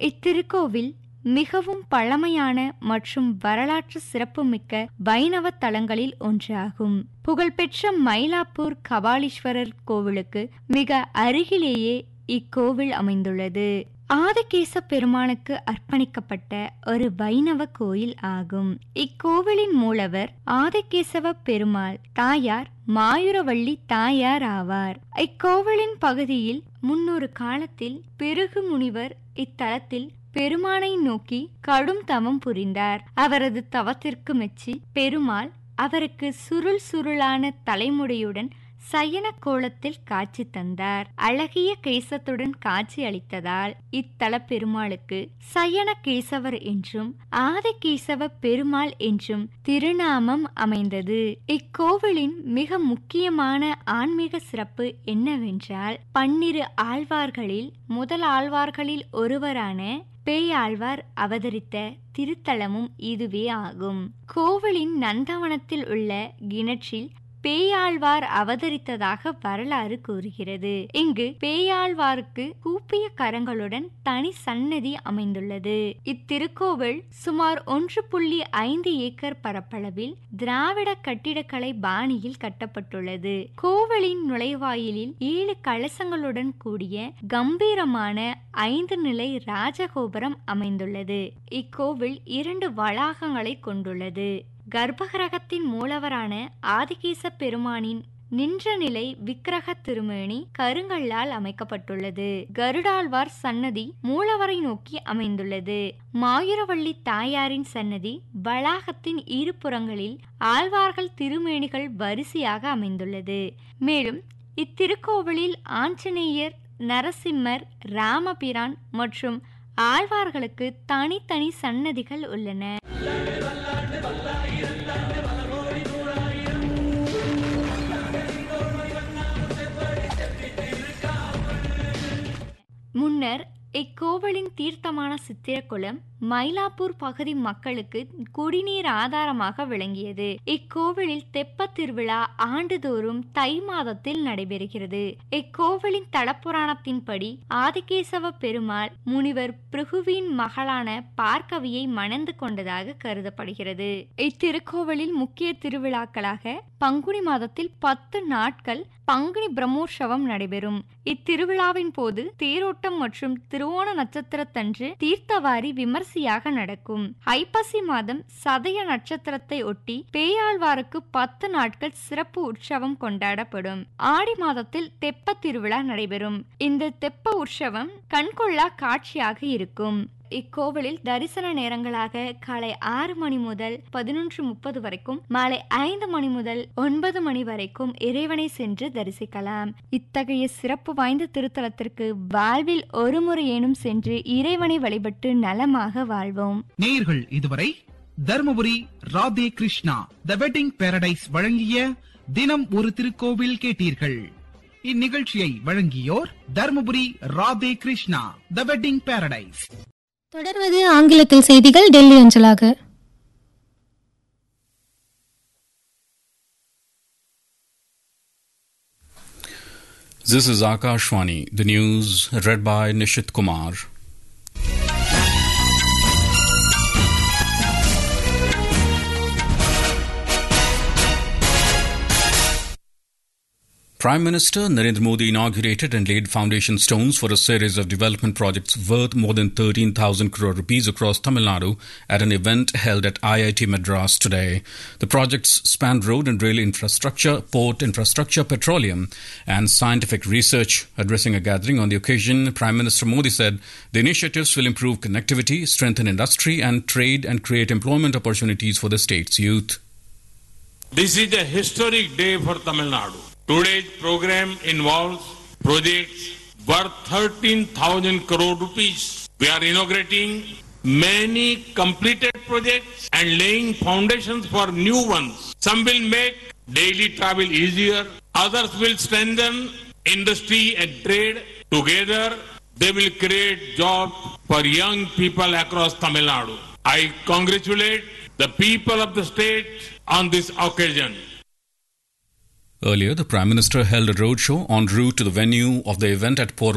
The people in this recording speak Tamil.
இத்திருக்கோவில் மிகவும் பழமையான மற்றும் வரலாற்று சிறப்புமிக்க வைணவ தலங்களில் ஒன்றாகும் புகழ்பெற்ற மயிலாப்பூர் கபாலீஸ்வரர் கோவிலுக்கு மிக அருகிலேயே இக்கோவில் அமைந்துள்ளது ஆதிகேச பெருமானுக்கு அர்ப்பணிக்கப்பட்ட ஒரு வைணவ கோயில் ஆகும் இக்கோவிலின் மூலவர் ஆதிகேசவ பெருமாள் தாயார் மாயுரவள்ளி தாயார் ஆவார் இக்கோவிலின் பகுதியில் முன்னொரு காலத்தில் பிருகு முனிவர் இத்தலத்தில் பெருமானை நோக்கி கடும் தவம் புரிந்தார் அவரது தவத்திற்கு மெச்சி பெருமாள் அவருக்கு சுருள் சுருளான தலைமுடியுடன் சயன கோலத்தில் காட்சி தந்தார் அழகிய கேசத்துடன் காட்சி அளித்ததால் இத்தல பெருமாளுக்கு சயன கேசவர் என்றும் ஆதிகேசவ பெருமாள் என்றும் திருநாமம் அமைந்தது இக்கோவிலின் மிக முக்கியமான ஆன்மீக சிறப்பு என்னவென்றால் பன்னிரு ஆழ்வார்களில் முதல் ஆழ்வார்களில் ஒருவரான பேயாழ்வார் அவதரித்த திருத்தலமும் இதுவே ஆகும் கோவிலின் நந்தவனத்தில் உள்ள கிணற்றில் பேயாழ்வார் அவதரித்ததாக வரலாறு கூறுகிறது இங்கு பேயாழ்வாருக்கு கூப்பிய கரங்களுடன் தனி சன்னதி அமைந்துள்ளது இத்திருக்கோவில் சுமார் ஒன்று புள்ளி ஐந்து ஏக்கர் பரப்பளவில் திராவிட கட்டிடக்கலை பாணியில் கட்டப்பட்டுள்ளது கோவிலின் நுழைவாயிலில் ஏழு கலசங்களுடன் கூடிய கம்பீரமான ஐந்து நிலை ராஜகோபுரம் அமைந்துள்ளது இக்கோவில் இரண்டு வளாகங்களை கொண்டுள்ளது கர்ப்பகிரகத்தின் மூலவரான ஆதிகேச பெருமானின் நின்ற நிலை விக்கிரக திருமேனி கருங்கல்லால் அமைக்கப்பட்டுள்ளது கருடாழ்வார் சன்னதி மூலவரை நோக்கி அமைந்துள்ளது மாயுரவள்ளி தாயாரின் சன்னதி வளாகத்தின் இரு புறங்களில் ஆழ்வார்கள் திருமேனிகள் வரிசையாக அமைந்துள்ளது மேலும் இத்திருக்கோவிலில் ஆஞ்சநேயர் நரசிம்மர் ராமபிரான் மற்றும் ஆழ்வார்களுக்கு தனித்தனி சன்னதிகள் உள்ளன முன்னர் இக்கோவிலின் தீர்த்தமான சித்திரக்குளம் மயிலாப்பூர் பகுதி மக்களுக்கு குடிநீர் ஆதாரமாக விளங்கியது இக்கோவிலில் தெப்ப திருவிழா ஆண்டுதோறும் தை மாதத்தில் நடைபெறுகிறது இக்கோவிலின் தலப்புராணத்தின்படி ஆதிகேசவ பெருமாள் முனிவர் பிருகுவின் மகளான பார்க்கவியை மணந்து கொண்டதாக கருதப்படுகிறது இத்திருக்கோவிலில் முக்கிய திருவிழாக்களாக பங்குனி மாதத்தில் பத்து நாட்கள் பங்குனி பிரம்மோற்சவம் நடைபெறும் இத்திருவிழாவின் போது தேரோட்டம் மற்றும் திருவோண நட்சத்திரத்தன்று தீர்த்தவாரி விமர்சையாக நடக்கும் ஐப்பசி மாதம் சதய நட்சத்திரத்தை ஒட்டி பேயாழ்வாருக்கு பத்து நாட்கள் சிறப்பு உற்சவம் கொண்டாடப்படும் ஆடி மாதத்தில் தெப்ப திருவிழா நடைபெறும் இந்த தெப்ப உற்சவம் கண்கொள்ளா காட்சியாக இருக்கும் இக்கோவிலில் தரிசன நேரங்களாக காலை ஆறு மணி முதல் பதினொன்று முப்பது வரைக்கும் மாலை ஐந்து மணி முதல் ஒன்பது மணி வரைக்கும் இறைவனை சென்று தரிசிக்கலாம் இத்தகைய சிறப்பு வாய்ந்த திருத்தலத்திற்கு வாழ்வில் ஒரு முறையேனும் சென்று இறைவனை வழிபட்டு நலமாக வாழ்வோம் நேயர்கள் இதுவரை Dharmapuri Radhe Krishna the wedding paradise வழங்கிய தினம் ஒரு திருக்கோவில் கேட்டீர்கள் இந்நிகழ்ச்சியை வழங்கியோர் Dharmapuri Radhe Krishna the wedding paradise தொடர்வது ஆங்கிலத்தில் செய்திகள் டெல்லி அஞ்சலாக This is Akashwani, the news read by Nishit Kumar. Prime Minister Narendra Modi inaugurated and laid foundation stones for a series of development projects worth more than 13,000 crore rupees across Tamil Nadu at an event held at IIT Madras today. The projects span road and rail infrastructure, port infrastructure, petroleum, and scientific research. Addressing a gathering on the occasion, Prime Minister Modi said the initiatives will improve connectivity, strengthen industry and trade, and create employment opportunities for the state's youth. This is a historic day for Tamil Nadu. Today's program involves projects worth 13,000 crore rupees. We are inaugurating many completed projects and laying foundations for new ones. Some will make daily travel easier, others will strengthen industry and trade. Together, they will create jobs for young people across Tamil Nadu. I congratulate the people of the state on this occasion. Earlier, the Prime Minister held a roadshow en route to the venue of the event at Port